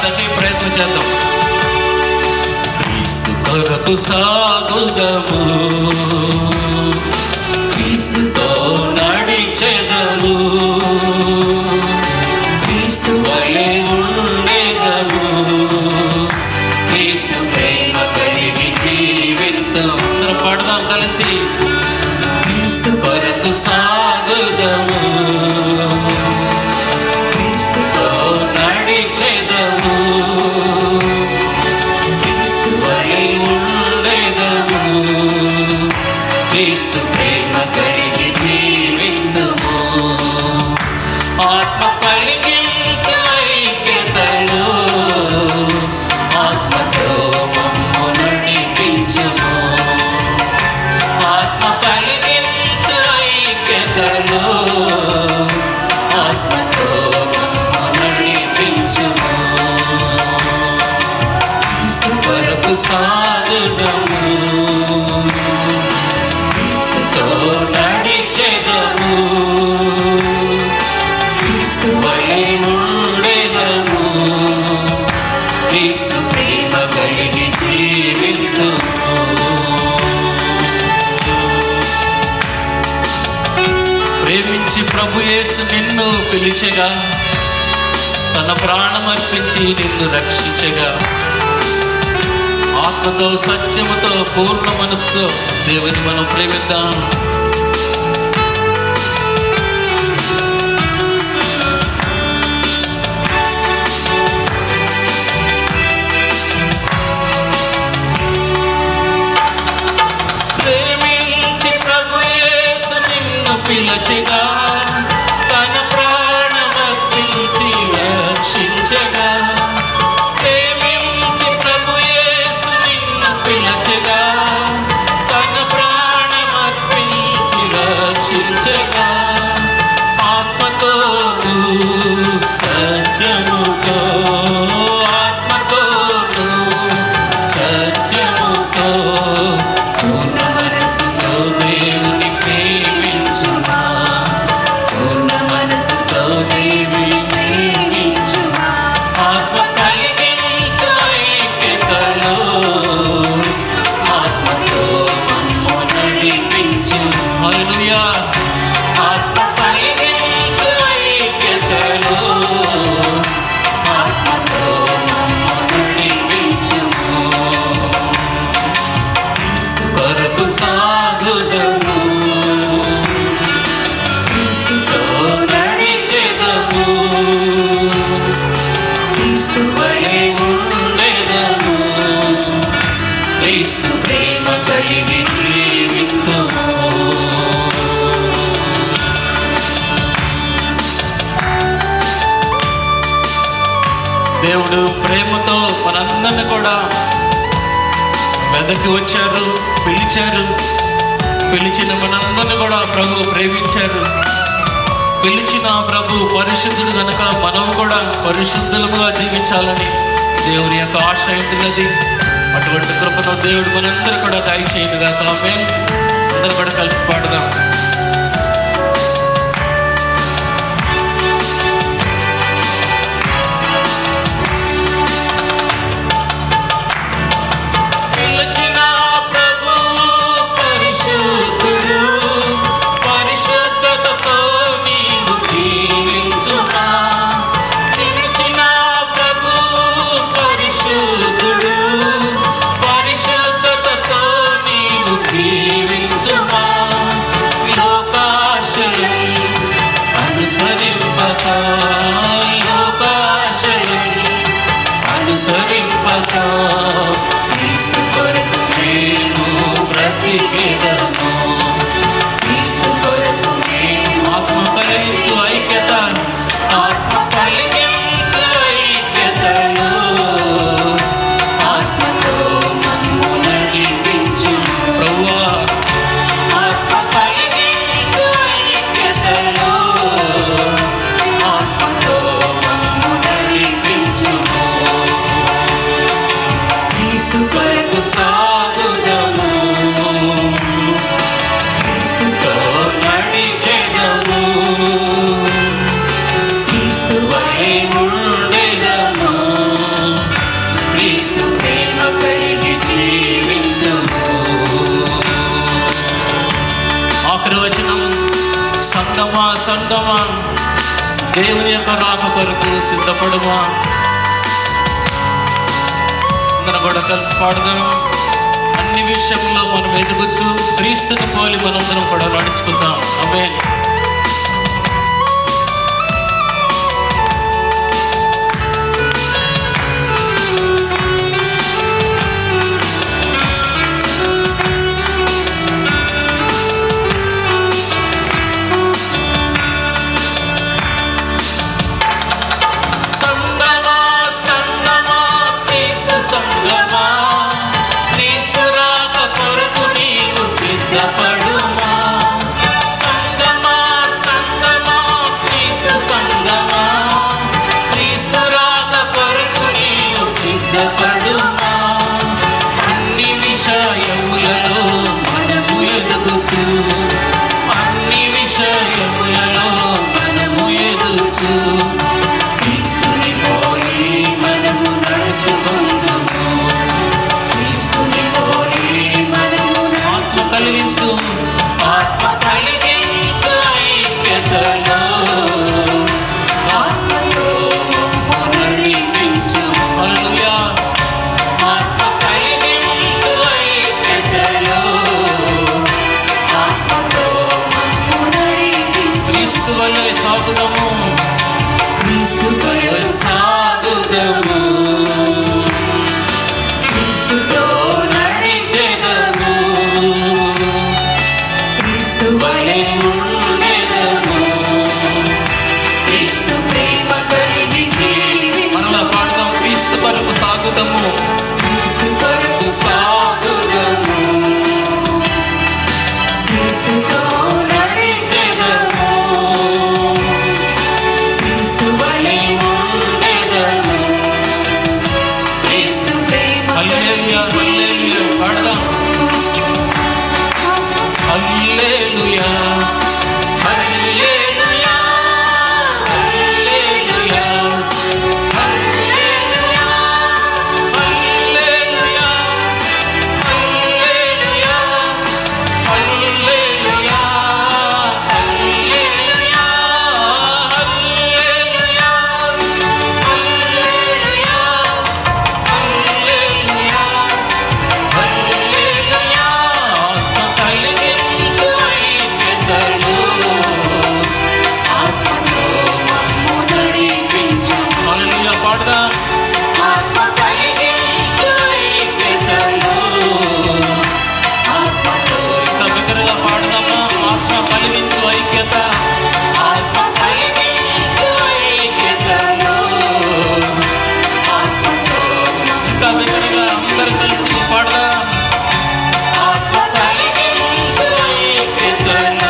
అందరికీ ప్రయత్నం చేద్దాం క్రీస్తు కొరకు సాగుదము క్రీస్తుతో నడిచెదము క్రీస్తు వలె ఉండేదము క్రీస్తు ప్రేమ కలిగి జీవితం అందరం పాడదాం కలిసి క్రీస్తు కొరకు సాగుదము క్రీస్తుతో నడిచెదము క్రీస్తు వలె ఉండేదము క్రీస్తు ప్రేమ కలిగి జీవితము ఆత్మ కలిగించు ఐక్యతలో ఆత్మతో మమ్ము నడిపించుము ఆత్మ కలిగించు ఐక్యతలో ఆత్మతో మమ్ము నడిపించుము క్రీస్తు వరకు సాగుదము క్రీస్తుతో నడిచెదము క్రీస్తు వలె ఉండేదము క్రీస్తు ప్రేమ కలిగి జీవితము ప్రేమించి ప్రభు యేసు నిన్ను పిలిచగా తన ప్రాణం అర్పించి నిన్ను రక్షించగా ఆత్మతో సత్యముతో పూర్ణ మనసుతో దేవుని మనం ప్రేమిద్దాం ప్రేమించి ప్రభు యేసు నిన్ను పిలచగా తన ప్రాణమర్పించి రక్షించగా ప్రేమించి ప్రభు యేసు నిన్ను పిలచగా తన ప్రాణమర్పించి రక్షించగా ఆత్మతో సత్యముతో ఆత్మతో సత్యముతో పూర్ణ మనసుతో దేవుని ప్రేమించుమా పూర్ణ మనసుతో దేవుని ప్రేమించుమా ఆత్మ కలిగించు ఐక్యతలో ఆత్మతో మమ్ము నడిపించు హల్లెలూయా ఆత్మ కలిగించు ఐక్యతలో ఆత్మతో మమ్ము నడిపించుము క్రీస్తు కొరకు సాగుదము క్రీస్తుతో నడిచెదము క్రీస్తు వలె ఉండేదము క్రీస్తు ప్రేమ కలిగి జీవితము దేవుడు ప్రేమతో మనందరిని కూడా వెదకి వచ్చారు పిలిచారు పిలిచిన మనందరిని కూడా ప్రభు ప్రేమించారు పిలిచిన ప్రభు పరిశుద్ధుడు కనుక మనం కూడా పరిశుద్ధులుగా జీవించాలని దేవుని యొక్క ఆశ ఏంటినది అటువంటి కృపను దేవుడు మనందరూ కూడా దయచేయనుగా కామే అందరూ కూడా కలిసి పాడదాం పిలిచిన ప్రభువు పరిశుద్ధుడు పరిశుద్ధతతో నీవు జీవించుమా పిలిచిన ప్రభువు పరిశుద్ధుడు పరిశుద్ధతతో నీవు జీవించుమా లోకాశయం అనుసరింపక లోకాశయం అనుసరింపక క్రీస్తు కొరకు మేము బ్రతికెదము క్రీస్తు కొరకు మేము ఆత్మ కలిగించు ఐక్యత ఆత్మ కలిగించు ఐక్యతలో ఆత్మతో మమ్ము నడిపించు ప్రభువా ఆత్మ కలిగించు ఐక్యతలో ఆత్మతో మమ్ము నడిపించుము క్రీస్తు కొరకు సాగుదము దేవుని యొక్క రాక కొరకు సిద్ధపడుమా అందరం కూడా కలిసి పాడదాం అన్ని విషయంలో మనం ఎదుగుచ్చు క్రీస్తుని పోలి మనందరం కూడా నడుచుకుందాం అమే సంగమా సంగమా క్రీస్తు సంగమా క్రీస్తు రాక కొరకు నీవు సిద్ధపడుమా సంగమా సంగమా క్రీస్తు సంగమా క్రీస్తు రాక కొరకు నీవు సిద్ధపడుమా అన్ని విషయములలో మనము ఎదుగుచు అన్ని విషయములలో మనము ఎదుగుచు క్రీస్తుని పోలి మనము నడుచుకుందుము క్రీస్తుని పోలి మనము ఆత్మ కలిగించు ఆత్మ కలిగించు ఐక్యతలో ఆత్మతో మమ్ము నడిపించు హల్లెలూయా ఆత్మ కలిగించు ఐక్యతలో ఆత్మతో మమ్ము నడిపించు క్రీస్తు వలె సాగుదము క్రీస్తు వలె సాగుదము క్రీస్తుతో నడిచెదము క్రీస్తు వలె ఉండెదము క్రీస్తు ప్రేమ కలిగి జీవి మరలా పాడదాం క్రీస్తు కొరకు సాగుదము క్రీస్తు కొరకు సాగుదము క్రీస్తుతో నడిచెదము క్రీస్తు వలె ఉండెదము క్రీస్తు ప్రేమ హల్లెలూయా హల్లెలూయా పాడదాం హల్లెలూయా హల్లెలూయా హల్లెలూయా హల్లెలూయా హల్లెలూయా హల్లెలూయా హల్లెలూయా హల్లెలూయా హల్లెలూయా హల్లెలూయా హల్లెలూయా హల్లెలూయా ఆత్మ కలిగించు ఐక్యతలో ఆత్మతో మమ్ము నడిపించు హల్లెలూయా పాడదాం ఆత్మ కలిగించు ఐక్యతలో ఆత్మతో ఇంకా బిగ్గరగా పాడదామా ఆత్మ కలిగించు ఐక్యత ఆత్మ కలిగించు ఐక్యతలో ఆత్మతో ఇంకా బిగ్గరగా అందరూ కలిసి పాడదాం ఆత్మ కలిగించు ఐక్యతలో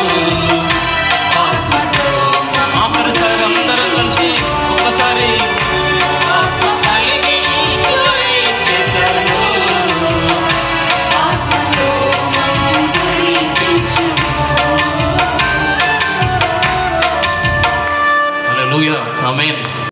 ఆత్మతో ఆఖరిసారి అందరూ కలిసి ఒక్కసారి ఆత్మ కలిగించు ఐక్యతలో ఆత్మతో మమ్ము నడిపించు హల్లెలూయా ఆమేన్